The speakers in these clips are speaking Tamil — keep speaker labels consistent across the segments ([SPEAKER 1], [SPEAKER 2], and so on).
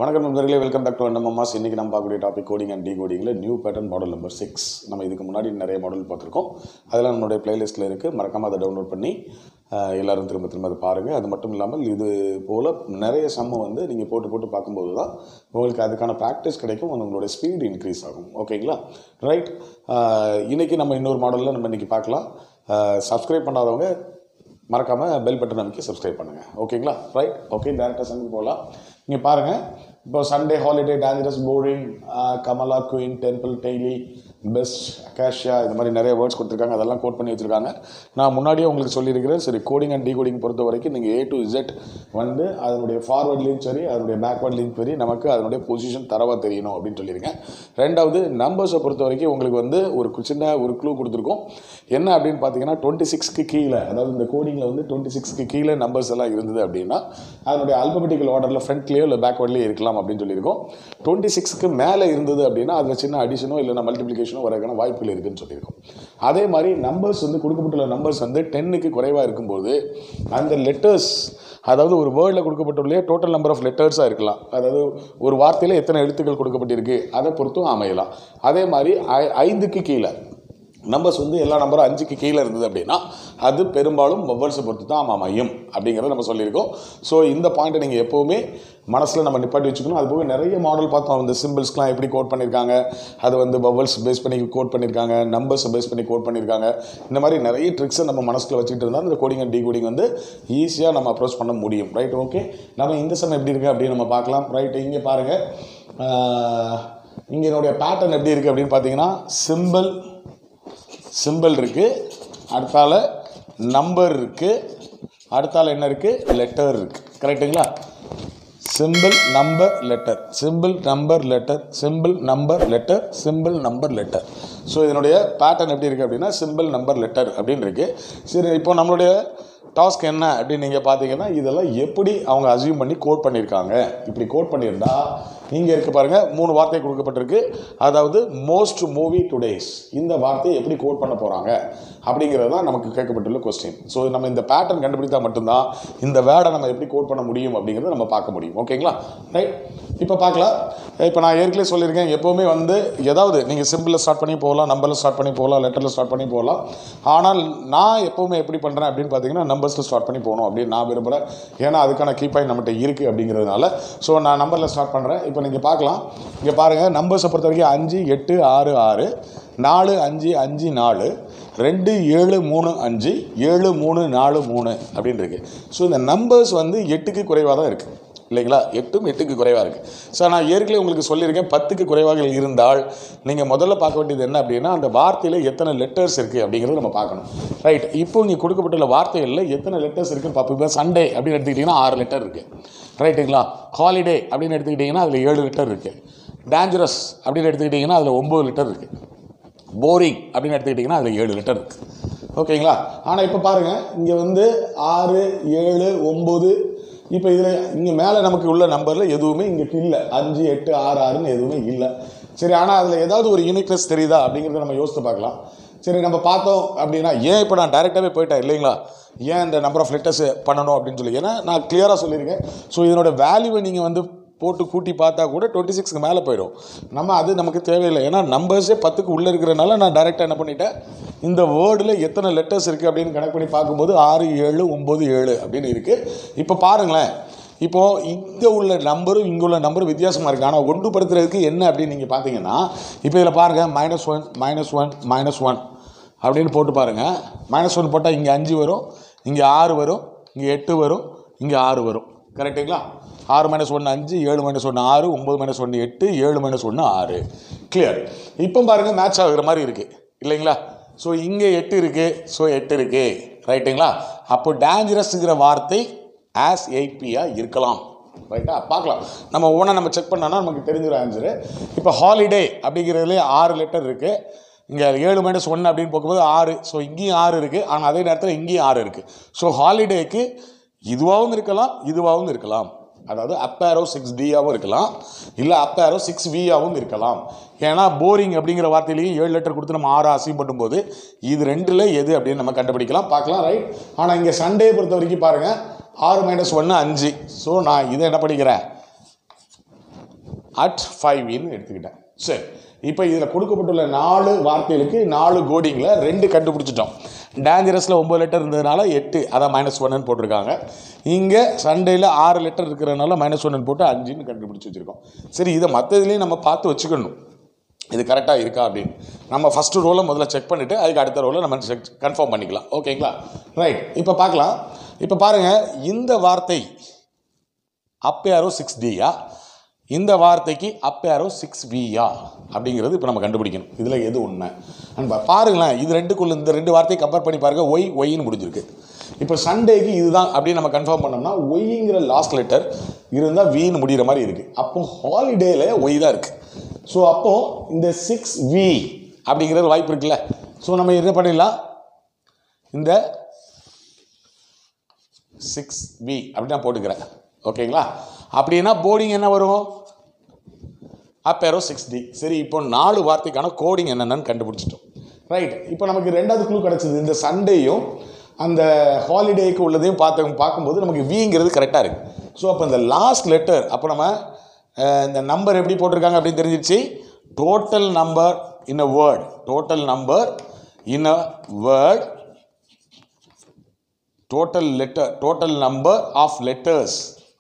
[SPEAKER 1] வணக்கம் நண்பர்களே வெல்கம் பேக் டு நம்ம மாஸ் இன்றைக்கி நம்ம பார்க்கக்கூடிய டாபிக் கோடிங் அண்ட் டி கோடிங்கில் new pattern model number six நம்ம இதுக்கு முன்னாடி நிறைய மாடல் பார்த்துருக்கோம் அதெல்லாம் நம்மளுடைய பிளேலிஸ்ட்டில் இருக்குது மறக்காமல் அதை டவுன்லோட் பண்ணி அஹ், எல்லாரும் திரும்ப திரும்ப அதை பாருங்கள் அது மட்டும் இல்லாமல் இது போல் நிறைய சம்ம வந்து நீங்கள் போட்டு போட்டு பார்க்கும்போது தான் உங்களுக்கு அதுக்கான ப்ராக்டிஸ் கிடைக்கும் உங்களுடைய ஸ்பீடு இன்க்ரீஸ் ஆகும் ஓகேங்களா ரைட் இன்றைக்கி நம்ம இன்னொரு மாடலில் நம்ம இன்றைக்கி பார்க்கலாம் சப்ஸ்கிரைப் பண்ணாதவங்க மறக்காமல் பெல் பட்டன் அமைக்கி சப்ஸ்கிரைப் பண்ணுங்கள் ஓகேங்களா ரைட் ஓகே டேரக்டாக சங்கு போகலாம் இங்கே பாருங்கள் இப்போ சண்டே ஹாலிடே டேஞ்சரஸ் போரிங் கமலா queen temple daily best acacia இந்த மாதிரி நிறைய வேர்ட்ஸ் கொடுத்துருக்காங்க அதெல்லாம் கோட் பண்ணி வச்சுருக்காங்க நான் முன்னாடியே உங்களுக்கு சொல்லியிருக்கிறேன் சரி கோடிங் அண்ட் டிகோடிங் பொறுத்த வரைக்கும் நீங்கள் ஏ டு இசட் வந்து அதனுடைய ஃபார்வர்ட்லேயும் சரி அதனுடைய பேக்வர்ட்லேயும் சரி நமக்கு அதனுடைய பொசிஷன் தரவாக தெரியணும் அப்படின்னு சொல்லியிருக்கேன் ரெண்டாவது நம்பர்ஸை பொறுத்த வரைக்கும் உங்களுக்கு வந்து ஒரு கு- சின்ன ஒரு க்ளூ கொடுத்துருக்கோம் என்ன அப்படின்னு பார்த்தீங்கன்னா டுவெண்ட்டி சிக்ஸ்க்கு கீழே அதாவது இந்த கோடிங்கில் வந்து டுவெண்ட்டி சிக்ஸ்க்கு கீழே நம்பர்ஸ் எல்லாம் இருந்தது அப்படின்னா அதனுடைய அல்பபெட்டிக்கல் ஆர்டரில் ஃப்ரண்ட்லேயோ இல்லை பேக்வர்ட்லேயோ இருக்கலாம் அப்படின்னு சொல்லியிருக்கோம் டுவெண்ட்டி சிக்ஸ்க்கு மேலே இருந்தது அப்படின்னா அதில் சின்ன அடிஷனோ இல்லைனா மல்டிப்ளிகேஷனோ வரக்கான வாய்ப்புகள் இருக்குன்னு சொல்லியிருக்கோம் அதே மாதிரி நம்பர்ஸ் வந்து கொடுக்கப்பட்டுள்ள நம்பர்ஸ் வந்து டென்னுக்கு குறைவாக இருக்கும்போது அந்த லெட்டர்ஸ் அதாவது ஒரு வேர்டில் கொடுக்கப்பட்டுள்ள டோட்டல் நம்பர் ஆஃப் லெட்டர்ஸாக இருக்கலாம் அதாவது ஒரு வார்த்தையில் எத்தனை எழுத்துக்கள் கொடுக்கப்பட்டிருக்கு அதை பொறுத்தும் அமையலாம் அதே மாதிரி ஐ- ஐந்துக்கு கீழே நம்பர்ஸ் வந்து எல்லா நம்பரும் அஞ்சுக்கு கீழே இருந்தது அப்படின்னா அது பெரும்பாலும் வவ்வல்ஸை பொறுத்து தான் அமையும் அப்படிங்கிறத நம்ம சொல்லியிருக்கோம் ஸோ இந்த பாயிண்ட்டை நீங்கள் எப்போவுமே மனசில் நம்ம நிப்பாட்டி வச்சுக்கணும் அது போக நிறைய மாடல் பார்த்தோம் அந்த சிம்பிள்ஸ்லாம் எப்படி கோட் பண்ணியிருக்காங்க அது வந்து வவ்வல்ஸ் பேஸ் பண்ணி கோட் பண்ணியிருக்காங்க நம்பர்ஸை பேஸ் பண்ணி கோட் பண்ணியிருக்காங்க இந்த மாதிரி நிறைய ட்ரிக்ஸை நம்ம மனசில் வச்சுக்கிட்டு இருந்தால் இந்த கோடிங் அண்ட் டிகோடிங் வந்து ஈஸியாக நம்ம அப்ரோச் பண்ண முடியும் ரைட் ஓகே நம்ம இந்த சமயம் எப்படி இருக்குது அப்படின்னு நம்ம பார்க்கலாம் ரைட் இங்கே பாருங்கள் இங்கே என்னுடைய பேட்டர்ன் எப்படி இருக்குது அப்படின்னு பார்த்தீங்கன்னா சிம்பிள் சிம்பிள் இருக்குது அடுத்தால நம்பர் இருக்குது அடுத்தால என்ன இருக்குது லெட்டர் இருக்குது கரெக்டுங்களா symbol number letter symbol number letter symbol number letter symbol number letter so இதனுடைய பேட்டர்ன் எப்படி இருக்குது அப்படின்னா சிம்பிள் நம்பர் லெட்டர் அப்படின்னு இருக்குது சரி இப்போ நம்மளுடைய டாஸ்க் என்ன அப்படின்னு நீங்கள் பார்த்தீங்கன்னா இதெல்லாம் எப்படி அவங்க அசியூம் பண்ணி கோட் பண்ணியிருக்காங்க இப்படி கோட் பண்ணியிருந்தா இங்கே இருக்க பாருங்கள் மூணு வார்த்தை கொடுக்கப்பட்டிருக்கு அதாவது மோஸ்ட் மூவி டுடேஸ் இந்த வார்த்தையை எப்படி கோட் பண்ண போகிறாங்க அப்படிங்கிறது தான் நமக்கு கேட்கப்பட்டுள்ள கொஸ்டின் ஸோ நம்ம இந்த பேட்டர்ன் கண்டுபிடித்தா மட்டும்தான் இந்த வேர்டை நம்ம எப்படி கோட் பண்ண முடியும் அப்படிங்கிறத நம்ம பார்க்க முடியும் ஓகேங்களா ரைட் இப்போ பார்க்கலாம் இப்போ நான் ஏற்கனவே சொல்லியிருக்கேன் எப்போவுமே வந்து ஏதாவது நீங்கள் சிம்பிளில் ஸ்டார்ட் பண்ணி போகலாம் நம்பரில் ஸ்டார்ட் பண்ணி போகலாம் லெட்டரில் ஸ்டார்ட் பண்ணி போகலாம் ஆனால் நான் எப்போவுமே எப்படி பண்ணுறேன் அப்படின்னு பார்த்தீங்கன்னா நம்பர்ஸில் ஸ்டார்ட் பண்ணி போகணும் அப்படின்னு நான் விரும்புகிறேன் ஏன்னா அதுக்கான கீ பாயிண்ட் நம்மகிட்ட இருக்குது அப்படிங்கிறதுனால ஸோ நான் நம்பரில் ஸ்டார்ட் பண்ணுறேன் இப்போ நீங்கள் பார்க்கலாம் இங்கே பாருங்கள் நம்பர்ஸை பொறுத்த வரைக்கும் அஞ்சு எட்டு ஆறு ஆறு நாலு அஞ்சு அஞ்சு நாலு ரெண்டு ஏழு மூணு அஞ்சு ஏழு மூணு நாலு மூணு அப்படின்னு இருக்கு ஸோ இந்த நம்பர்ஸ் வந்து எட்டுக்கு குறைவாக தான் இருக்குது இல்லைங்களா எட்டும் எட்டுக்கு குறைவாக இருக்குது ஸோ நான் ஏற்கனவே உங்களுக்கு சொல்லியிருக்கேன் பத்துக்கு குறைவாக இருந்தால் நீங்கள் முதல்ல பார்க்க வேண்டியது என்ன அப்படின்னா அந்த வார்த்தையில் எத்தனை லெட்டர்ஸ் இருக்குது அப்படிங்கிறத நம்ம பார்க்கணும் ரைட் இப்போ இங்கே கொடுக்கப்பட்டுள்ள வார்த்தைகளில் எத்தனை லெட்டர்ஸ் இருக்குன்னு பார்ப்போம் இப்போ சண்டே அப்படின்னு எடுத்துக்கிட்டிங்கன்னா ஆறு லெட்டர் இருக்குது ரைட்டுங்களா ஹாலிடே அப்படின்னு எடுத்துக்கிட்டிங்கன்னா அதில் ஏழு லெட்டர் இருக்குது டேஞ்சரஸ் அப்படின்னு எடுத்துக்கிட்டிங்கன்னா அதில் ஒம்பது லிட்டர் இருக்குது போரிங் அப்படின்னு எடுத்துக்கிட்டிங்கன்னா அதில் ஏழு லிட்டர் இருக்குது ஓகேங்களா ஆனால் இப்போ பாருங்கள் இங்கே வந்து ஆறு ஏழு ஒம்பது இப்போ இதில் இங்கே மேலே நமக்கு உள்ள நம்பரில் எதுவுமே இங்கே இல்லை அஞ்சு எட்டு ஆறு ஆறுன்னு எதுவுமே இல்லை சரி ஆனால் அதில் ஏதாவது ஒரு யூனிக்னஸ் தெரியுதா அப்படிங்கிறத நம்ம யோசித்து பார்க்கலாம் சரி நம்ம பார்த்தோம் அப்படின்னா ஏன் இப்போ நான் டைரெக்டாகவே போயிட்டேன் இல்லைங்களா ஏன் இந்த நம்பர் ஆஃப் லெட்டர்ஸ் பண்ணணும் அப்படின்னு சொல்லி ஏன்னா நான் கிளியராக சொல்லியிருக்கேன் ஸோ இதனோட வேல்யூவை நீங்கள் வந்து போட்டு கூட்டி பார்த்தா கூட டுவெண்ட்டி சிக்ஸ்க்கு மேலே போயிடும் நம்ம அது நமக்கு தேவையில்லை ஏன்னா நம்பர்ஸே பத்துக்கு உள்ளே இருக்கிறனால நான் டைரெக்டாக என்ன பண்ணிட்டேன் இந்த வேர்டில் எத்தனை லெட்டர்ஸ் இருக்குது அப்படின்னு கணக்கு பண்ணி பார்க்கும்போது ஆறு ஏழு ஒம்பது ஏழு அப்படின்னு இருக்குது இப்போ பாருங்களேன் இப்போது இங்கே உள்ள நம்பரும் இங்கே உள்ள நம்பரும் வித்தியாசமாக இருக்குது ஆனால் ஒன்றுபடுத்துறதுக்கு என்ன அப்படின்னு நீங்கள் பார்த்தீங்கன்னா இப்போ இதில் பாருங்கள் minus one minus one minus one அப்படின்னு போட்டு பாருங்கள் மைனஸ் ஒன் போட்டால் இங்கே அஞ்சு வரும் இங்கே ஆறு வரும் இங்கே எட்டு வரும் இங்கே ஆறு வரும் கரெக்டுங்களா ஆறு மைனஸ் ஒன்று அஞ்சு ஏழு மைனஸ் ஒன்று ஆறு ஒம்பது மைனஸ் ஒன்று எட்டு ஏழு மைனஸ் ஒன்று ஆறு கிளியர் இப்போ பாருங்கள் மேட்ச் ஆகுற மாதிரி இருக்குது இல்லைங்களா ஸோ இங்கே எட்டு இருக்குது ஸோ எட்டு இருக்குது ரைட்டுங்களா அப்போ டேஞ்சரஸ்ங்கிற வார்த்தை ஆஸ் எயிட்பியாக இருக்கலாம் ரைட்டா பார்க்கலாம் நம்ம ஒவ்வொன்றா நம்ம செக் பண்ணோன்னா நமக்கு தெரிஞ்சிடும் ஆன்சரு இப்போ ஹாலிடே அப்படிங்கிறதுலே ஆறு லெட்டர் இருக்குது இங்கே ஏழு மைனஸ் ஒன்று அப்படின்னு பார்க்கும்போது ஆறு ஸோ இங்கேயும் ஆறு இருக்குது ஆனால் அதே நேரத்தில் இங்கேயும் ஆறு இருக்குது ஸோ ஹாலிடேக்கு இதுவாகவும் இருக்கலாம் இதுவாகவும் இருக்கலாம் அதாவது அப்பேரோ சிக்ஸ் டியாகவும் இருக்கலாம் இல்லை அப்பேரோ சிக்ஸ் வியாகவும் இருக்கலாம் ஏன்னா போரிங் அப்படிங்கிற வார்த்தையிலையும் ஏழு லெட்டர் கொடுத்து நம்ம ஆறு அசையும் பண்ணும்போது இது ரெண்டில் எது அப்படின்னு நம்ம கண்டுபிடிக்கலாம் பார்க்கலாம் ரைட் ஆனால் இங்கே சண்டே பொறுத்த வரைக்கும் பாருங்கள் ஆறு மைனஸ் ஒன்று அஞ்சு ஸோ நான் இதை என்ன பண்ணிக்கிறேன் அட் ஃபைவ் வின்னு எடுத்துக்கிட்டேன் சரி இப்போ இதில் கொடுக்கப்பட்டுள்ள நாலு வார்த்தைகளுக்கு நாலு கோடிங்கில் ரெண்டு கண்டுபிடிச்சிட்டோம் டேஞ்சரஸில் ஒம்பது லெட்டர் இருந்ததுனால எட்டு அதான் மைனஸ் ஒன்னு போட்டிருக்காங்க இங்கே சண்டேயில் ஆறு லெட்டர் இருக்கிறதுனால மைனஸ் ஒன்னு போட்டு அஞ்சுன்னு கண்டுபிடிச்சி வச்சுருக்கோம் சரி இதை மற்ற இதுலேயும் நம்ம பார்த்து வச்சுக்கணும் இது கரெக்டாக இருக்கா அப்படின்னு நம்ம ஃபஸ்ட்டு ரோலை முதல்ல செக் பண்ணிவிட்டு அதுக்கு அடுத்த ரோலை நம்ம செக் கன்ஃபார்ம் பண்ணிக்கலாம் ஓகேங்களா ரைட் இப்போ பார்க்கலாம் இப்போ பாருங்கள் இந்த வார்த்தை அப் யாரோ சிக்ஸ் டியா இந்த வார்த்தைக்கு அப் யாரோ சிக்ஸ் வியா அப்படிங்கிறது இப்போ நம்ம கண்டுபிடிக்கணும் இதில் எது உண்மை அன்பா பாருங்களேன் இது ரெண்டுக்குள்ள இந்த ரெண்டு வார்த்தையை கம்பேர் பண்ணி பாருங்கள் ஒய் ஒய்னு முடிஞ்சிருக்கு இப்போ சண்டேக்கு இதுதான் அப்படின்னு நம்ம கன்ஃபார்ம் பண்ணோம்னா ஒய்ங்கிற லாஸ்ட் லெட்டர் இருந்தால் வீன்னு முடிகிற மாதிரி இருக்குது அப்போ ஹாலிடேல ஒய் தான் இருக்குது ஸோ அப்போ இந்த சிக்ஸ் வி அப்படிங்கிறது வாய்ப்பு இருக்குல்ல ஸோ நம்ம என்ன பண்ணிடலாம் இந்த சிக்ஸ் பி அப்படி நான் போட்டுக்கிறேன் ஓகேங்களா அப்படின்னா போர்டிங் என்ன வரும் அப்பேரோ சிக்ஸ் டி சரி இப்போ நாலு வார்த்தைக்கான கோடிங் என்னென்னு கண்டுபிடிச்சிட்டோம் ரைட் இப்போ நமக்கு ரெண்டாவது க்ளூ கிடச்சிது இந்த சண்டேயும் அந்த ஹாலிடேக்கு உள்ளதையும் பார்த்து பார்க்கும்போது நமக்கு விங்கிறது கரெக்டாக இருக்குது ஸோ அப்போ இந்த லாஸ்ட் லெட்டர் அப்போ நம்ம அஹ், இந்த நம்பர் எப்படி போட்டிருக்காங்க அப்படின்னு தெரிஞ்சிருச்சு total number in a word total number in a word total letter total number of letters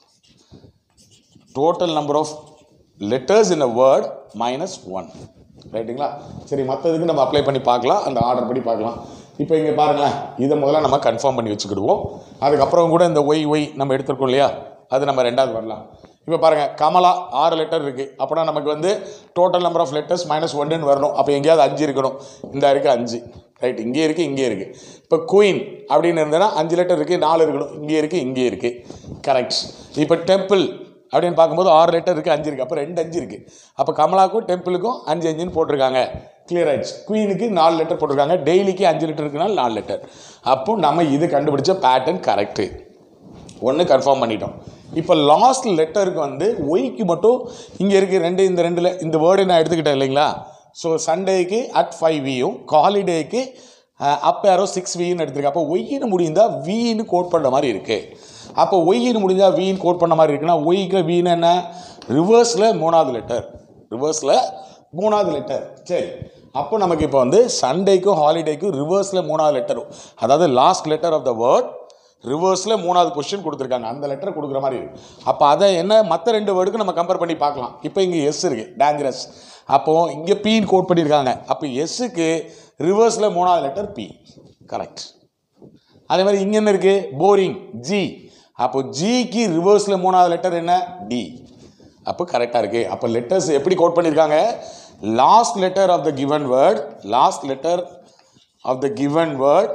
[SPEAKER 1] total number of letters in a word minus 1 ரைட்டுங்களா சரி மற்றதுக்கு நம்ம அப்ளை பண்ணி பார்க்கலாம் அந்த ஆர்டர் படி பார்க்கலாம் இப்போ இங்கே பாருங்களேன் இதை முதல்ல நம்ம கன்ஃபார்ம் பண்ணி வச்சுக்கிடுவோம் அதுக்கப்புறம் கூட இந்த ஒய் ஒய் நம்ம எடுத்துருக்கோம் இல்லையா அது நம்ம ரெண்டாவது வரலாம் இப்போ பாருங்கள் கமலா ஆறு லெட்டர் இருக்குது அப்படின்னா நமக்கு வந்து total number of letters minus ஒன்றுன்னு வரணும் அப்போ எங்கேயாவது அஞ்சு இருக்கணும் இந்த இருக்குது அஞ்சு ரைட் இங்கே இருக்குது இங்கே இருக்குது இப்போ குயின் அப்படின்னு இருந்ததுன்னா அஞ்சு லெட்டர் இருக்குது நாலு இருக்கணும் இங்கே இருக்குது இங்கே இருக்குது கரெக்ட் இப்போ டெம்பிள் அப்படின்னு பார்க்கும்போது ஆறு லெட்டர் இருக்குது அஞ்சு இருக்குது அப்போ ரெண்டு அஞ்சு இருக்குது அப்போ கமலாவுக்கும் டெம்பிளுக்கும் அஞ்சு அஞ்சுன்னு போட்டிருக்காங்க கிளியர் ஆயிடுச்சு குயினுக்கு நாலு லெட்டர் போட்டிருக்காங்க டெய்லிக்கு அஞ்சு லெட்டர் இருக்குனால நாலு லெட்டர் அப்போ நம்ம இது கண்டுபிடிச்ச பேட்டர்ன் கரெக்டு ஒன்று கன்ஃபார்ம் பண்ணிட்டோம் இப்போ லாஸ்ட் லெட்டருக்கு வந்து ஒய்க்கு மட்டும் இங்கே இருக்க ரெண்டு இந்த ரெண்டில் இந்த வேர்டு நான் எடுத்துக்கிட்டேன் இல்லைங்களா ஸோ சண்டேக்கு அட் ஃபைவ் வியும் ஹாலிடேக்கு அப் யாரோ சிக்ஸ் வின்னு எடுத்திருக்கேன் அப்போ ஒய்னு முடிந்தால் வின்னு கோட் பண்ணுற மாதிரி இருக்குது அப்போ ஒய்னு முடிஞ்சால் வின்னு கோட் பண்ண மாதிரி இருக்குன்னா ஒய்க்கு வின்னு என்ன ரிவர்ஸில் மூணாவது லெட்டர் ரிவர்ஸில் மூணாவது லெட்டர் சரி அப்போ நமக்கு இப்போ வந்து சண்டேக்கும் ஹாலிடேக்கும் ரிவர்ஸில் மூணாவது லெட்டர் அதாவது last letter of the word ரிவர்ஸில் மூணாவது கொஸ்டின் கொடுத்துருக்காங்க அந்த லெட்டர் கொடுக்குற மாதிரி இருக்கு அப்போ அதை என்ன மற்ற ரெண்டு வேர்டுக்கு நம்ம கம்பேர் பண்ணி பார்க்கலாம் இப்போ இங்கே எஸ் இருக்குது டேஞ்சரஸ் அப்போது இங்கே பின்னு கோட் பண்ணியிருக்காங்க அப்போ எஸ்ஸுக்கு ரிவர்ஸில் மூணாவது லெட்டர் பி கரெக்ட் அதே மாதிரி இங்கே என்ன இருக்குது போரிங் ஜி அப்போ ஜிக்கு ரிவர்ஸில் மூணாவது லெட்டர் என்ன டி அப்போ கரெக்டாக இருக்குது அப்போ லெட்டர்ஸ் எப்படி கோட் பண்ணியிருக்காங்க last letter of the given word last letter of the given word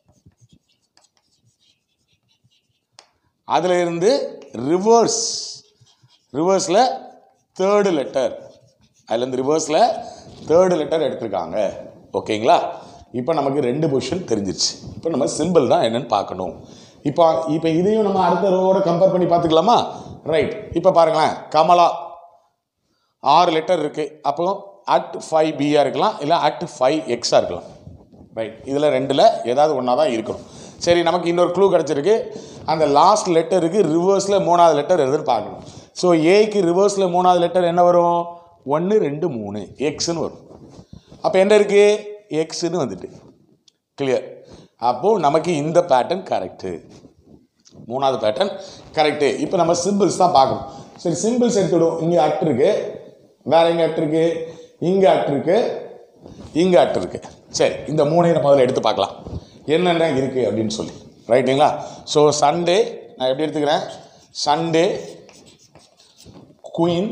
[SPEAKER 1] அதில் இருந்து ரிவர்ஸ் ரிவர்ஸில் தேர்டு லெட்டர் அதுலேருந்து ரிவர்ஸில் தேர்டு லெட்டர் எடுத்திருக்காங்க ஓகேங்களா இப்போ நமக்கு ரெண்டு பொசிஷன் தெரிஞ்சிருச்சு இப்போ நம்ம சிம்பிள் தான் என்னன்னு பார்க்கணும் இப்போ இப்போ இதையும் நம்ம அடுத்த ரோவோட கம்பேர் பண்ணி பார்த்துக்கலாமா ரைட் இப்போ பாருங்களேன் கமலா ஆறு லெட்டர் இருக்குது அப்போ அட் ஃபைவ் பியாக இருக்கலாம் இல்லை அட் ஃபைவ் எக்ஸாக இருக்கலாம் ரைட் இதில் ரெண்டில் ஏதாவது ஒன்றா தான் இருக்கணும் சரி நமக்கு இன்னொரு க்ளூ கிடச்சிருக்கு அந்த லாஸ்ட் லெட்டருக்கு ரிவர்ஸில் மூணாவது லெட்டர் எதுன்னு பார்க்கணும் ஸோ ஏக்கு ரிவர்ஸில் மூணாவது லெட்டர் என்ன வரும் ஒன்று ரெண்டு மூணு எக்ஸ்னு வரும் அப்போ என்ன இருக்குது எக்ஸ்னு வந்துட்டு கிளியர் அப்போது நமக்கு இந்த பேட்டர்ன் கரெக்டு மூணாவது பேட்டர்ன் கரெக்டு இப்போ நம்ம சிம்பிள்ஸ் தான் பார்க்கணும் சரி சிம்பிள்ஸ் எடுத்துவிடும் இங்கே அட் இருக்கு வேற எங்கே அட் இருக்கு இங்கே அட் இருக்கு இங்கே அட் இருக்கு சரி இந்த மூணையும் நம்ம முதல்ல எடுத்து பார்க்கலாம் என்னென்ன இருக்குது அப்படின்னு சொல்லி ரைட்டுங்களா ஸோ சண்டே நான் எப்படி எடுத்துக்கிறேன் சண்டே குயின்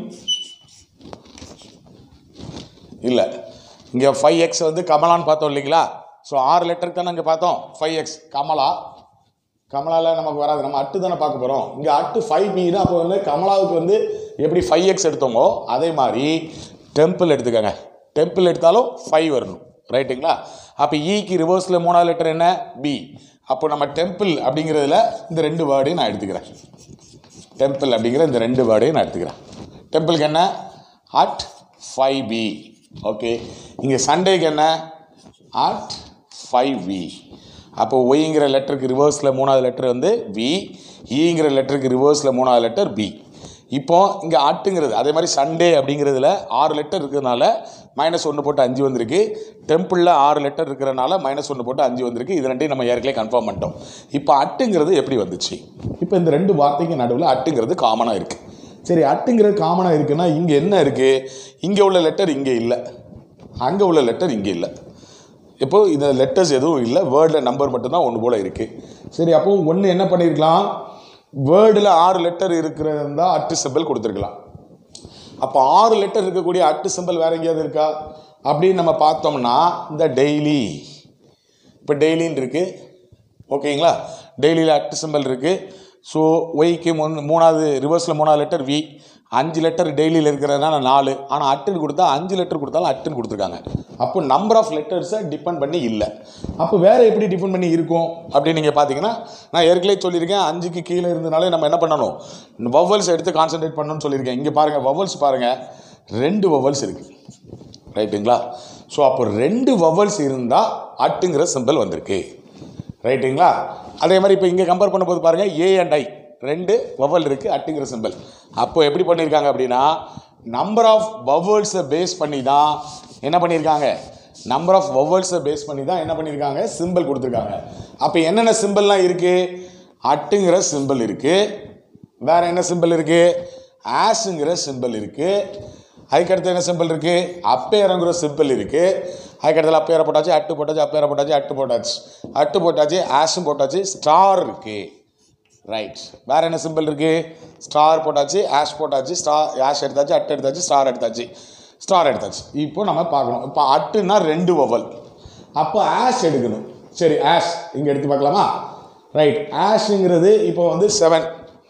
[SPEAKER 1] இல்லை இங்கே ஃபைவ் எக்ஸ் வந்து கமலான்னு பார்த்தோம் இல்லைங்களா ஸோ ஆறு லெட்டருக்கு தானே இங்கே பார்த்தோம் ஃபைவ் எக்ஸ் கமலா கமலாவில் நமக்கு வராது நம்ம அட்டு தானே பார்க்க போகிறோம் இங்கே அட்டு ஃபைவ் பின்னா அப்போ வந்து கமலாவுக்கு வந்து எப்படி ஃபைவ் எக்ஸ் எடுத்தோமோ அதே மாதிரி டெம்பிள் எடுத்துக்கோங்க டெம்பிள் எடுத்தாலும் ஃபைவ் வரணும் ரைட்டுங்களா அப்போ ஈக்கு ரிவர்ஸில் மூணாவது லெட்டர் என்ன பி அப்போ நம்ம டெம்பிள் அப்படிங்கிறதுல இந்த ரெண்டு வேர்டையும் நான் எடுத்துக்கிறேன் டெம்பிள் அப்படிங்கிற இந்த ரெண்டு வேர்டையும் நான் எடுத்துக்கிறேன் டெம்பிளுக்கு என்ன அட் ஃபைவ் பி ஓகே இங்கே சண்டேக்கு என்ன அட் ஃபைவ் வி அப்போ ஒய்ங்கிற லெட்டருக்கு ரிவர்ஸில் மூணாவது லெட்டர் வந்து வி ஈங்கிற லெட்டருக்கு ரிவர்ஸில் மூணாவது லெட்டர் பி இப்போ இங்கே அட்டுங்கிறது அதே மாதிரி சண்டே அப்படிங்கிறதுல ஆறு லெட்டர் இருக்கிறதுனால மைனஸ் ஒன்று போட்டு அஞ்சு வந்திருக்கு டெம்பிளில் ஆறு லெட்டர் இருக்கிறனால மைனஸ் ஒன்று போட்டு அஞ்சு வந்திருக்கு இது ரெண்டையும் நம்ம ஏற்கனவே கன்ஃபார்ம் பண்ணிட்டோம் இப்போ அட்டுங்கிறது எப்படி வந்துச்சு இப்போ இந்த ரெண்டு வார்த்தைக்கு நடுவில் அட்டுங்கிறது காமனாக இருக்குது சரி அட்டுங்கிறது காமனாக இருக்குன்னா இங்கே என்ன இருக்குது இங்கே உள்ள லெட்டர் இங்கே இல்லை அங்கே உள்ள லெட்டர் இங்கே இல்லை இப்போ இந்த லெட்டர்ஸ் எதுவும் இல்லை வேர்டில் நம்பர் மட்டும்தான் ஒன்று போல் இருக்குது சரி அப்போ ஒன்று என்ன பண்ணியிருக்கலாம் வேர்டில் ஆறு லெட்டர் இருக்கிறது தான் அட்டு சிம்பிள் கொடுத்துருக்கலாம் அப்போ ஆறு லெட்டர் இருக்கக்கூடிய அட்டு சிம்பிள் வேற எங்கேயாவது இருக்கா அப்படின்னு நம்ம பார்த்தோம்னா இந்த டெய்லி இப்போ டெய்லின்னு இருக்குது ஓகேங்களா டெய்லியில் அட்டு சிம்பிள் இருக்குது ஸோ ஒய்க்கு முன் மூணாவது ரிவர்ஸில் மூணாவது லெட்டர் வி அஞ்சு லெட்டர் டெய்லியில் இருக்கிறதுனால நாலு ஆனால் அட்டுன்னு கொடுத்தா அஞ்சு லெட்டர் கொடுத்தாலும் அட்டுன்னு கொடுத்துருக்காங்க அப்போ நம்பர் ஆஃப் லெட்டர்ஸை டிபெண்ட் பண்ணி இல்லை அப்போ வேறு எப்படி டிபெண்ட் பண்ணி இருக்கும் அப்படின்னு நீங்கள் பார்த்தீங்கன்னா நான் ஏற்கனவே சொல்லியிருக்கேன் அஞ்சுக்கு கீழே இருந்தனாலே நம்ம என்ன பண்ணணும் வவல்ஸ் எடுத்து கான்சென்ட்ரேட் பண்ணணும்னு சொல்லியிருக்கேன் இங்கே பாருங்கள் வவல்ஸ் பாருங்கள் ரெண்டு வவல்ஸ் இருக்குது ரைட்டுங்களா ஸோ அப்போ ரெண்டு வவல்ஸ் இருந்தால் அட்டுங்கிற சிம்பிள் வந்திருக்கு ரைட்டுங்களா அதே மாதிரி இப்போ இங்கே கம்பேர் பண்ணும்போது பாருங்கள் ஏ அண்ட் ஐ ரெண்டு வவல் இருக்குது அட்டுங்கிற சிம்பிள் அப்போ எப்படி பண்ணியிருக்காங்க அப்படின்னா நம்பர் ஆஃப் வவல்ஸை பேஸ் பண்ணி தான் என்ன பண்ணியிருக்காங்க நம்பர் ஆஃப் வவல்ஸை பேஸ் பண்ணி தான் என்ன பண்ணியிருக்காங்க சிம்பிள் கொடுத்துருக்காங்க அப்போ என்னென்ன சிம்பிள்லாம் இருக்குது அட்டுங்கிற சிம்பிள் இருக்குது வேற என்ன சிம்பிள் இருக்குது ஆஸுங்கிற சிம்பிள் இருக்குது அதுக்கடுத்து என்ன சிம்பிள் இருக்குது அப்பேரங்கிற சிம்பிள் இருக்குது அதுக்கடுத்துல அப்பேரை போட்டாச்சு அட்டு போட்டாச்சு அப்பேரை போட்டாச்சு அட்டு போட்டாச்சு அட்டு போட்டாச்சு ஆஷும் போட்டாச்சு ஸ்டார் இருக்குது ரைட் வேற என்ன சிம்பிள் இருக்குது ஸ்டார் போட்டாச்சு ஆஷ் போட்டாச்சு ஸ்டார் ஆஷ் எடுத்தாச்சு அட்டு எடுத்தாச்சு ஸ்டார் எடுத்தாச்சு ஸ்டார் எடுத்தாச்சு இப்போ நம்ம பார்க்கணும் இப்போ அட்டுன்னா ரெண்டு வவல் அப்போ ஆஷ் எடுக்கணும் சரி ஆஷ் இங்கே எடுத்து பார்க்கலாமா ரைட் ஆஷுங்கிறது இப்போ வந்து செவன்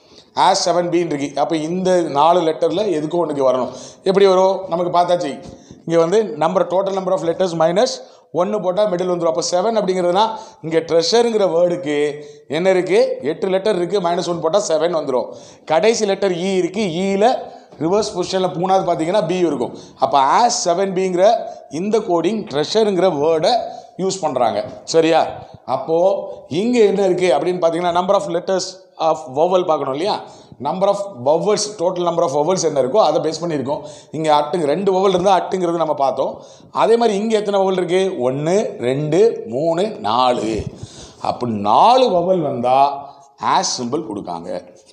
[SPEAKER 1] ஆஷ் செவன் பின்னு இருக்கு அப்போ இந்த நாலு லெட்டரில் எதுக்கும் ஒன்றுக்கு வரணும் எப்படி வரும் நமக்கு பார்த்தாச்சு இங்கே வந்து number total number of letters minus ஒன்று போட்டால் மிடில் வந்துடும் அப்போ செவன் அப்படிங்கிறதுனா இங்கே ட்ரெஷருங்கிற வேர்டுக்கு என்ன இருக்குது எட்டு லெட்டர் இருக்குது மைனஸ் ஒன் போட்டால் செவன் வந்துடும் கடைசி லெட்டர் இ இருக்குது ஈயில் ரிவர்ஸ் பொசிஷனில் மூணாவது பார்த்தீங்கன்னா பி இருக்கும் அப்போ ஆஸ் செவன் பிங்கிற இந்த கோடிங் ட்ரெஷருங்கிற வேர்டை யூஸ் பண்ணுறாங்க சரியா அப்போது இங்கே என்ன இருக்குது அப்படின்னு பார்த்தீங்கன்னா number of letters of vowel பார்க்கணும் இல்லையா number of vowels total number of vowels என்ன இருக்கோ அதை பேஸ் பண்ணியிருக்கோம் இங்கே அட்டுங்க ரெண்டு வவல் இருந்தால் அட்டுங்கிறது நம்ம பார்த்தோம் அதே மாதிரி இங்கே எத்தனை வவல் இருக்குது ஒன்று ரெண்டு மூணு நாலு அப்போ நாலு வவல் வந்தால் ஆஸ் சிம்பிள் கொடுக்காங்க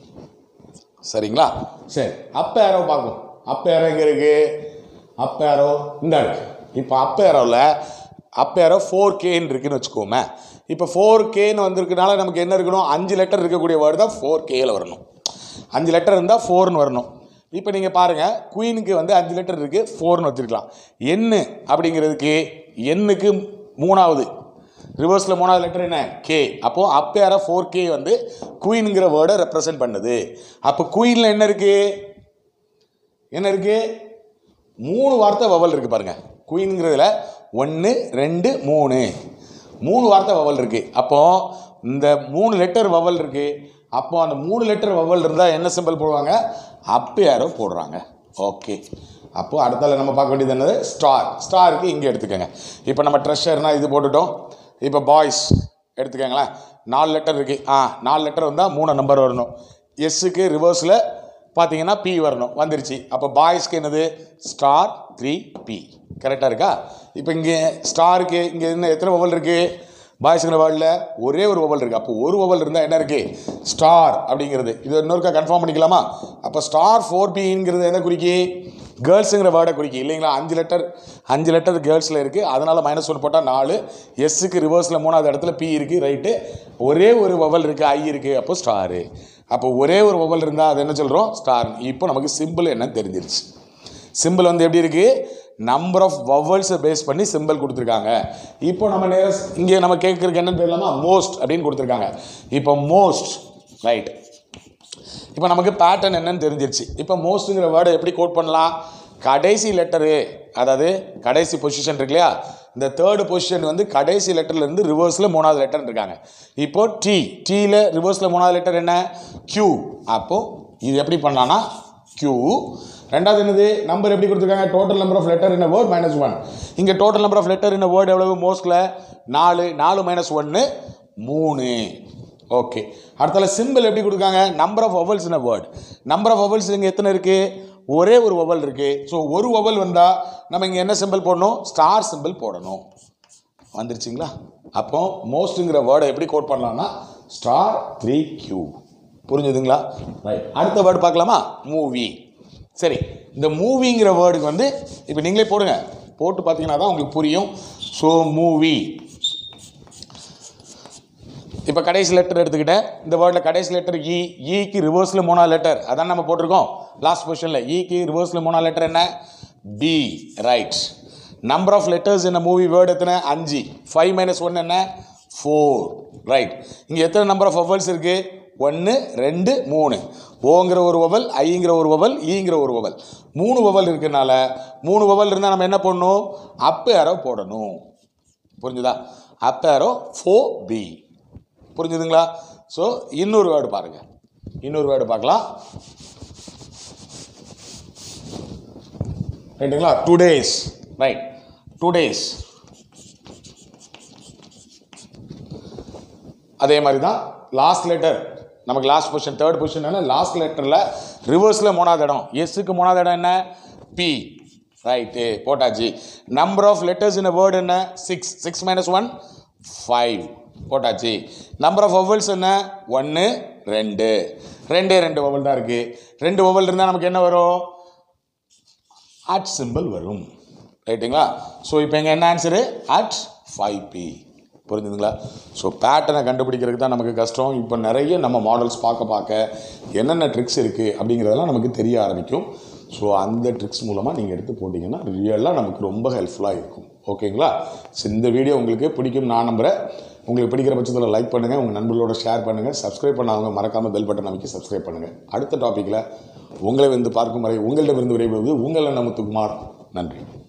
[SPEAKER 1] சரிங்களா சரி அப் ஏரோ பார்ப்போம் அப் ஏரோ எங்கே இருக்கு அப் ஏரோ இந்த இருக்கு இப்போ அப் ஏரோவில் அப் ஏரோ ஃபோர் கேன்னு இருக்குன்னு வச்சுக்கோமே இப்போ ஃபோர் கேன்னு வந்திருக்கனால நமக்கு என்ன இருக்கணும் அஞ்சு லெட்டர் இருக்கக்கூடிய வேர்டு தான் ஃபோர் கேல வரணும் அஞ்சு லெட்டர் இருந்தால் ஃபோர்னு வரணும் இப்போ நீங்கள் பாருங்கள் குயினுக்கு வந்து அஞ்சு லெட்டர் இருக்குது ஃபோர்னு வச்சுருக்கலாம் எண்ணு அப்படிங்கிறதுக்கு எண்ணுக்கு மூணாவது ரிவர்ஸில் மூணாவது லெட்டர் என்ன கே அப்போது அப்பேர ஃபோர் கே வந்து குயின்ங்கிற வேர்டை ரெப்ரசன்ட் பண்ணுது அப்போ குயினில் என்ன இருக்குது என்ன இருக்குது மூணு வார்த்தை வவல் இருக்குது பாருங்கள் குயின்ங்கிறதுல ஒன்று ரெண்டு மூணு மூணு வார்த்தை வவல் இருக்குது அப்போது இந்த மூணு லெட்டர் வவல் இருக்குது அப்போ அந்த மூணு லெட்டர் வவல் இருந்தால் என்ன சிம்பிள் போடுவாங்க அப்பேரோ போடுறாங்க ஓகே அப்போது அடுத்தால நம்ம பார்க்க வேண்டியது என்னது ஸ்டார் ஸ்டாருக்கு இங்கே எடுத்துக்கோங்க இப்போ நம்ம ட்ரெஷர்னால் இது போட்டுட்டோம் இப்போ பாய்ஸ் எடுத்துக்கோங்களேன் நாலு லெட்டர் இருக்குது ஆ நாலு லெட்டர் வந்தால் மூணு நம்பர் வரணும் எஸ்ஸுக்கு ரிவர்ஸில் பார்த்தீங்கன்னா பி வரணும் வந்துருச்சு அப்போ பாய்ஸ்க்கு என்னது ஸ்டார் த்ரீ பி கரெக்டாக இருக்கா இப்போ இங்கே ஸ்டாருக்கு இங்கே என்ன எத்தனை ஒவல் இருக்குது பாய்ஸுங்கிற வேர்டில் ஒரே ஒரு ஒவல் இருக்குது அப்போ ஒரு ஒவல் இருந்தால் என்ன இருக்குது ஸ்டார் அப்படிங்கிறது இது இன்னொருக்கா கன்ஃபார்ம் பண்ணிக்கலாமா அப்போ ஸ்டார் ஃபோர் பிங்கிறது என்ன குறிக்கி கேர்ள்ஸுங்கிற வேர்டை குறிக்கி இல்லைங்களா அஞ்சு லெட்டர் அஞ்சு லெட்டர் கேர்ள்ஸில் இருக்குது அதனால் மைனஸ் ஒன் போட்டால் நாலு எஸ்ஸுக்கு ரிவர்ஸில் மூணாவது இடத்துல பி இருக்குது ரைட்டு ஒரே ஒரு ஒவல் இருக்குது ஐ இருக்குது அப்போ ஸ்டாரு அப்போ ஒரே ஒரு ஒவல் இருந்தால் அது என்ன சொல்கிறோம் ஸ்டார் இப்போ நமக்கு சிம்பிள் என்ன தெரிஞ்சிருச்சு சிம்பிள் வந்து எப்படி இருக்குது நம்பர் ஆஃப் வவல்ஸை பேஸ் பண்ணி சிம்பிள் கொடுத்துருக்காங்க இப்போ நம்ம நேர இங்கே நம்ம கேட்குறதுக்கு என்னன்னு தெரியலாமா மோஸ்ட் அப்படின்னு கொடுத்துருக்காங்க இப்போ மோஸ்ட் ரைட் இப்போ நமக்கு பேட்டர்ன் என்னன்னு தெரிஞ்சிருச்சு இப்போ மோஸ்ட்டுங்கிற வேர்டை எப்படி கோட் பண்ணலாம் கடைசி லெட்டரு அதாவது கடைசி பொசிஷன் இருக்கு இல்லையா இந்த தேர்டு பொசிஷன் வந்து கடைசி லெட்டர்லேருந்து ரிவர்ஸில் மூணாவது லெட்டர் இருக்காங்க இப்போ டி டீயில் ரிவர்ஸில் மூணாவது லெட்டர் என்ன Q அப்போது இது எப்படி பண்ணலான்னா Q ரெண்டாவது என்னது நம்பர் எப்படி கொடுத்துருக்காங்க total number of letter in word minus one இங்கே total number of letter in word எவ்வளவு மோஸ்ட்டில் நாலு நாலு மைனஸ் ஒன்று மூணு ஓகே அடுத்தால சிம்பிள் எப்படி கொடுக்காங்க number of vowels in word number of vowels இங்கே எத்தனை இருக்குது ஒரே ஒரு வவல் இருக்குது ஸோ ஒரு வவல் வந்தால் நம்ம இங்கே என்ன சிம்பிள் போடணும் ஸ்டார் சிம்பிள் போடணும் வந்துருச்சுங்களா அப்போ மோஸ்ட்டுங்கிற வேர்டை எப்படி கோட் பண்ணலாம்னா ஸ்டார் த்ரீ கியூ புரிஞ்சுதுங்களா ரைட் அடுத்த வேர்டு பார்க்கலாமா மூவி சரி இந்த மூவிங்கிற வேர்டுக்கு வந்து இப்போ நீங்களே போடுங்க போட்டு பார்த்தீங்கன்னா தான் உங்களுக்கு புரியும் ஸோ மூவி இப்போ கடைசி லெட்டர் எடுத்துக்கிட்டேன் இந்த வேர்டில் கடைசி லெட்டர் இ ஈக்கு ரிவர்ஸில் மூணாவது லெட்டர் அதான் நம்ம போட்டிருக்கோம் லாஸ்ட் பொசிஷனில் ஈக்கு ரிவர்ஸில் மூணாவது லெட்டர் என்ன B right number of letters என்ன மூவி வேர்டு எத்தனை அஞ்சு ஃபைவ் மைனஸ் ஒன் என்ன ஃபோர் ரைட் இங்கே எத்தனை நம்பர் ஆஃப் வவல்ஸ் இருக்குது ஒன்று ரெண்டு மூணு ஓங்கிற ஒரு வவல் ஐங்கிற ஒரு வவல் ஈங்கிற ஒரு வவல் மூணு வவல் இருக்கனால மூணு வவல் இருந்தால் நம்ம என்ன பண்ணணும் அப் ஏரோ போடணும் புரிஞ்சுதா அப் ஏரோ ஃபோ பி புரிஞ்சுதுங்களா ஸோ இன்னொரு வேர்டு பாருங்கள் இன்னொரு வேர்டு பார்க்கலாம் ரைட்டுங்களா two days right two days அதே மாதிரி தான் லாஸ்ட் லெட்டர் நமக்கு லாஸ்ட் பொசிஷன் தேர்ட் பொசிஷன் என்ன லாஸ்ட் லெட்டரில் ரிவர்ஸில் மூணாவது இடம் எஸ்ஸுக்கு மூணாவது இடம் என்ன பி ரைட்டு போட்டாச்சு number of letters in word என்ன six six minus one five போட்டாச்சு நம்பர் ஆஃப் வவல்ஸ் என்ன ஒன்று ரெண்டு ரெண்டே ரெண்டு வவல் தான் இருக்குது ரெண்டு வவல் இருந்தால் நமக்கு என்ன வரும் அட் சிம்பிள் வரும் ரைட்டுங்களா ஸோ இப்போ எங்கள் என்ன ஆன்சரு அட் ஃபைவ் பி புரிஞ்சுதுங்களா ஸோ பேட்டர்னை கண்டுபிடிக்கிறதுக்கு தான் நமக்கு கஷ்டம் இப்போ நிறைய நம்ம மாடல்ஸ் பார்க்க பார்க்க என்னென்ன ட்ரிக்ஸ் இருக்குது அப்படிங்கிறதெல்லாம் நமக்கு தெரிய ஆரம்பிக்கும் ஸோ அந்த ட்ரிக்ஸ் மூலமாக நீங்கள் எடுத்து போட்டிங்கன்னா ரியலாக நமக்கு ரொம்ப ஹெல்ப்ஃபுல்லாக இருக்கும் ஓகேங்களா ஸோ இந்த வீடியோ உங்களுக்கு பிடிக்கும் நான் நம்புகிறேன் உங்களுக்கு பிடிக்கிற பட்சத்தில் லைக் பண்ணுங்கள் உங்கள் நண்பர்களோட ஷேர் பண்ணுங்கள் சப்ஸ்கிரைப் பண்ணாதவங்க மறக்காமல் பெல் பட்டன் அமைக்கி சப்ஸ்கிரைப் பண்ணுங்கள் அடுத்த டாப்பிக்கில் உங்களை வந்து பார்க்கும் வரை உங்களிடமிருந்து விரைவது உங்கள் முத்துக்குமார் நன்றி